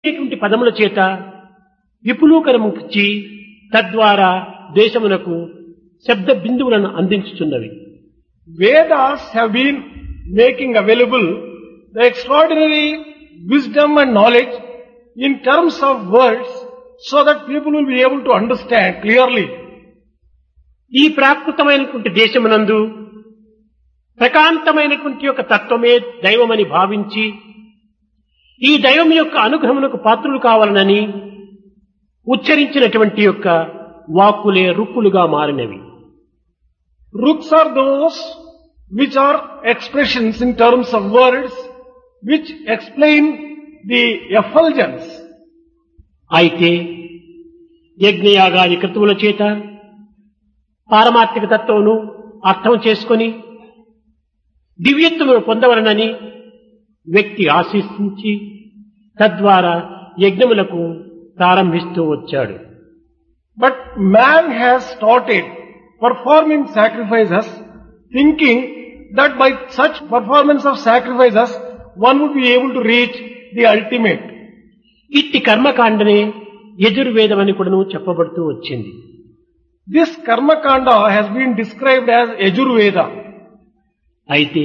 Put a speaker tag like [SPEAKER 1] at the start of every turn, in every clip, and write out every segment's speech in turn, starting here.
[SPEAKER 1] అనేటువంటి పదముల చేత విపులూకరముచ్చి తద్వారా దేశమునకు శబ్ద బిందువులను అందించుతున్నవి
[SPEAKER 2] Vedas have been making available the extraordinary wisdom and knowledge in terms of words so that people will be able to understand clearly.
[SPEAKER 1] ఈ ప్రాకృతమైనటువంటి దేశమునందు ప్రకాంతమైనటువంటి యొక్క తత్వమే దైవమని భావించి ఈ దైవం యొక్క అనుగ్రహమునకు పాత్రులు కావాలనని ఉచ్చరించినటువంటి యొక్క వాక్కులే రుక్కులుగా మారినవి
[SPEAKER 2] Rooks are those which are expressions in terms of words which explain the effulgence.
[SPEAKER 1] అయితే యజ్ఞయాగాది కృతువుల చేత పారమార్థిక తత్వమును అర్థం చేసుకొని దివ్యత్వమును పొందవలనని వ్యక్తి ఆశిస్తుంది తద్వారా యజ్ఞములకు ప్రారంభిస్తూ వచ్చాడు
[SPEAKER 2] But man has started performing sacrifices thinking that by such performance of sacrifices one would be able to reach the ultimate.
[SPEAKER 1] ఇట్టి కర్మకాండనే యజుర్వేదమని కూడాను చెప్పబడుతూ వచ్చింది
[SPEAKER 2] This karma kanda has been described as Yajurveda.
[SPEAKER 1] అయితే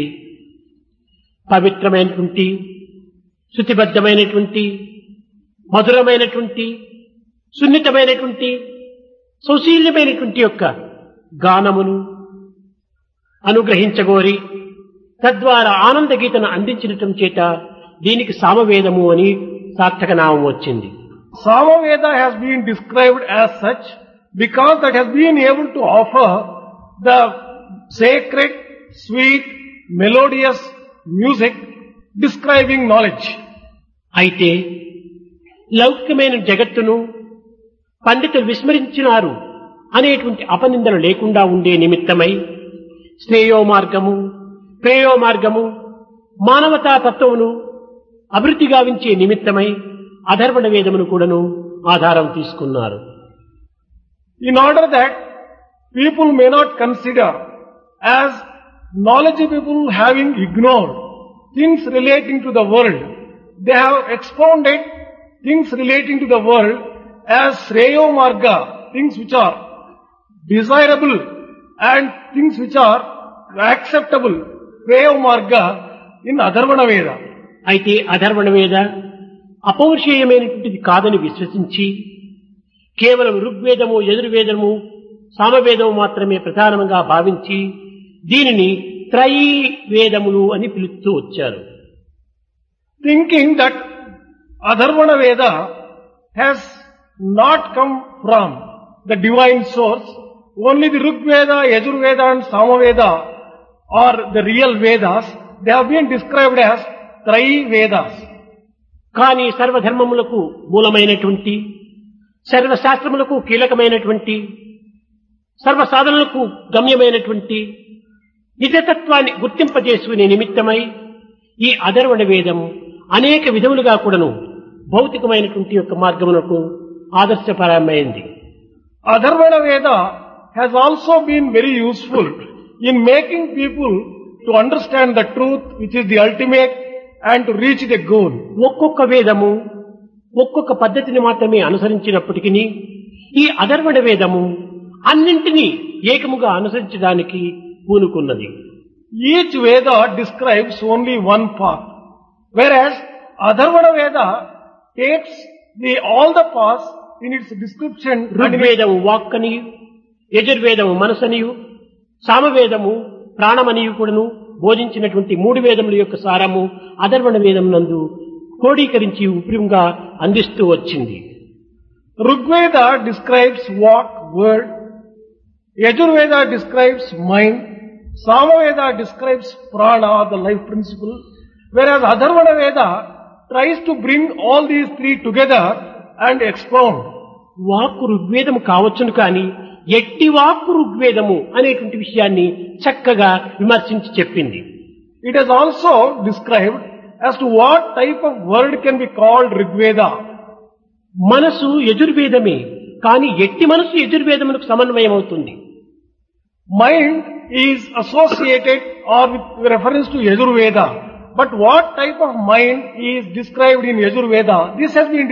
[SPEAKER 1] పవిత్రమైనటువంటి శృతిబద్ధమైనటువంటి మధురమైనటువంటి సున్నితమైనటువంటి సౌశీల్యమైనటువంటి యొక్క గానమును అనుగ్రహించగోరి తద్వారా ఆనంద గీతను అందించటం చేత దీనికి సామవేదము అని సార్థక నామం వచ్చింది
[SPEAKER 2] Samaveda has been described as such because that has been able to offer the sacred, sweet, melodious music describing knowledge.
[SPEAKER 1] అయితే లౌకికమైన జగత్తును పండితులు విస్మరించినారు అనేటువంటి అపనిందలు లేకుండా ఉండే నిమిత్తమై శ్రేయో మార్గము ప్రేయో మార్గము మానవతా తత్వమును అభివృద్ధి గావించే నిమిత్తమై అధర్వణ వేదమును కూడాను ఆధారం తీసుకున్నారు
[SPEAKER 2] In order that people may not consider as knowledge people having ignored things relating to the world, they have expounded things relating to the world as Sreyo Marga, things which are desirable and things which are acceptable, Sreyo Marga in Adharvana Veda.
[SPEAKER 1] అయితే అధర్వణ వేద అపౌరుషేయమైనటువంటిది కాదని విశ్వసించి కేవలం ఋగ్వేదము యజుర్వేదము సామవేదము మాత్రమే ప్రధానంగా భావించి దీనిని త్రయీ వేదములు అని పిలుస్తూ వచ్చారు
[SPEAKER 2] thinking that Adharvana Veda has not come from the divine source, only the Rig Veda, Yajur Veda and Samaveda are the real Vedas. They have been described as Trayi Vedas.
[SPEAKER 1] కానీ సర్వధర్మములకు మూలమైనటువంటి సర్వశాస్త్రములకు కీలకమైనటువంటి సర్వ సాధనలకు గమ్యమైనటువంటి నిజతత్వాన్ని గుర్తింపజేసుకునే నిమిత్తమై ఈ అధర్వణ వేదం అనేక విధములుగా కూడాను భౌతికమైనటువంటి యొక్క మార్గమునకు ఆదర్శపరమైంది
[SPEAKER 2] Adharvana Veda has also been very useful in making people to understand the truth which is the ultimate and to reach the goal.
[SPEAKER 1] ఒక్కొక్క వేదము ఒక్కొక్క పద్ధతిని మాత్రమే అనుసరించినప్పటికీ ఈ అధర్వణ వేదము అన్నింటినీ ఏకముగా అనుసరించడానికి పూనుకున్నది
[SPEAKER 2] Each Veda describes only one path, whereas Adharvana Veda takes the all the paths in its description and in its
[SPEAKER 1] ఋగ్వేదము వాక్కనియు యజుర్వేదము మనసనియు సామవేదము ప్రాణమనియు కూడాను బోధించినటువంటి మూడు వేదముల యొక్క సారము అధర్వణ వేదం నందు క్రోడీకరించి ఉప్రియంగా అందిస్తూ వచ్చింది
[SPEAKER 2] Rigveda describes walk, word, Yajurveda describes mind, Samaveda describes prana, the life principle, whereas Adharvana Veda tries to bring all these three together and expound.
[SPEAKER 1] వాక్కు ఋగ్వేదము కావచ్చును కానీ ఎట్టి వాక్కు ఋగ్వేదము అనేటువంటి విషయాన్ని చక్కగా విమర్శించి చెప్పింది
[SPEAKER 2] It is also described as to what type of word can be called Rigveda.
[SPEAKER 1] మనసు యజుర్వేదమే కానీ ఎట్టి మనసు యజుర్వేదమునకు సమన్వయం అవుతుంది
[SPEAKER 2] Mind is associated or with reference to Yajurveda. But what type of mind is described in Yajurveda? This has been